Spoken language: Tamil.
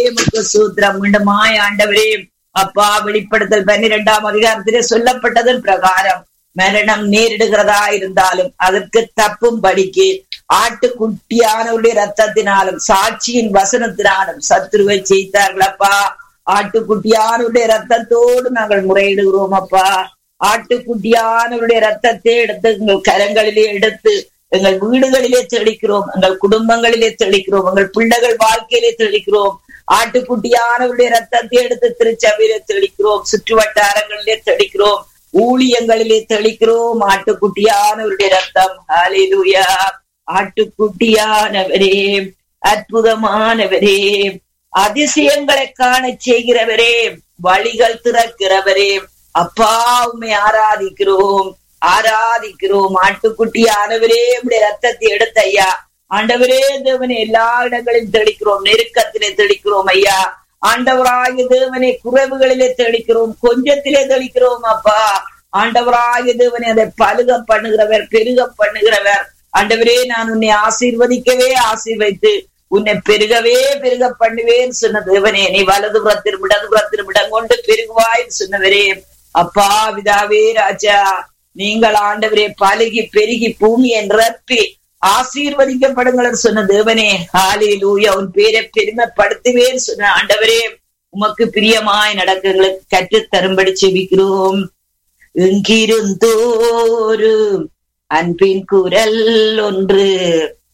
உமக்கு சூத்திரம் மீண்டுமாய் ஆண்டவரே அப்பா வெளிப்படுத்தல் பன்னிரெண்டாம் அதிகாரத்திலே சொல்லப்பட்டதன் பிரகாரம் மரணம் நேரிடுகிறதா இருந்தாலும் அதற்கு தப்பும் படிக்கு ஆட்டுக்குட்டியானவருடைய ரத்தத்தினாலும் சாட்சியின் வசனத்தினாலும் சத்துருவை செய்தார்கள் அப்பா ஆட்டுக்குட்டியானவருடைய ரத்தத்தோடு நாங்கள் முறையிடுகிறோம் அப்பா ஆட்டுக்குட்டியானவருடைய ரத்தத்தை எடுத்து எங்கள் கரங்களிலே எடுத்து எங்கள் வீடுகளிலே தெளிக்கிறோம் எங்கள் குடும்பங்களிலே தெளிக்கிறோம் எங்கள் பிள்ளைகள் வாழ்க்கையிலே தெளிக்கிறோம் ஆட்டுக்குட்டியானவருடைய ரத்தத்தை எடுத்து திருச்சபையிலே தெளிக்கிறோம் சுற்று வட்டாரங்களிலே தெளிக்கிறோம் ஊழியங்களிலே தெளிக்கிறோம் ஆட்டுக்குட்டியானவருடைய ரத்தம் ஹalleluya ஆட்டுக்குட்டியானவரே அற்புதமானவரே அதிசயங்களை காண செய்கிறவரே வழிகள் திறக்கிறவரே அப்பா உண்மை ஆராதிக்கிறோம் ஆராதிக்கிறோம் ஆட்டுக்குட்டியானவரே உடைய ரத்தத்தை எடுத்த ஐயா ஆண்டவரே தேவனை எல்லா இடங்களிலும் தெளிக்கிறோம் நெருக்கத்திலே தெளிக்கிறோம் ஐயா ஆண்டவராகிய தேவனை குறைவுகளிலே தெளிக்கிறோம் கொஞ்சத்திலே தெளிக்கிறோம் அப்பா ஆண்டவராகிய தேவனை அதை பழுக பண்ணுகிறவர் பெருக பண்ணுகிறவர் ஆண்டவரே நான் உன்னை ஆசீர்வதிக்கவே ஆசீர்வைத்து உன்னை பெருகவே பெருக பண்ணுவேன் சொன்ன தேவனே நீ வலது புறத்திலும் இடது புறத்திலும் இடம் கொண்டு பெருகுவாய் சொன்னவரே அப்பா விதாவே ராஜா நீங்கள் ஆண்டவரே பழுகி பெருகி பூமியை நிரப்பி ஆசீர்வதிக்கப்படுங்கள் சொன்ன தேவனே ஹாலே லூயா உன் பேரை பெருமைப்படுத்துவேன் சொன்ன ஆண்டவரே உமக்கு பிரியமாய் நடக்கங்களுக்கு கற்றுத் தரும்படி செபிக்கிறோம் எங்கிருந்தோரு அன்பின் குரல் ஒன்று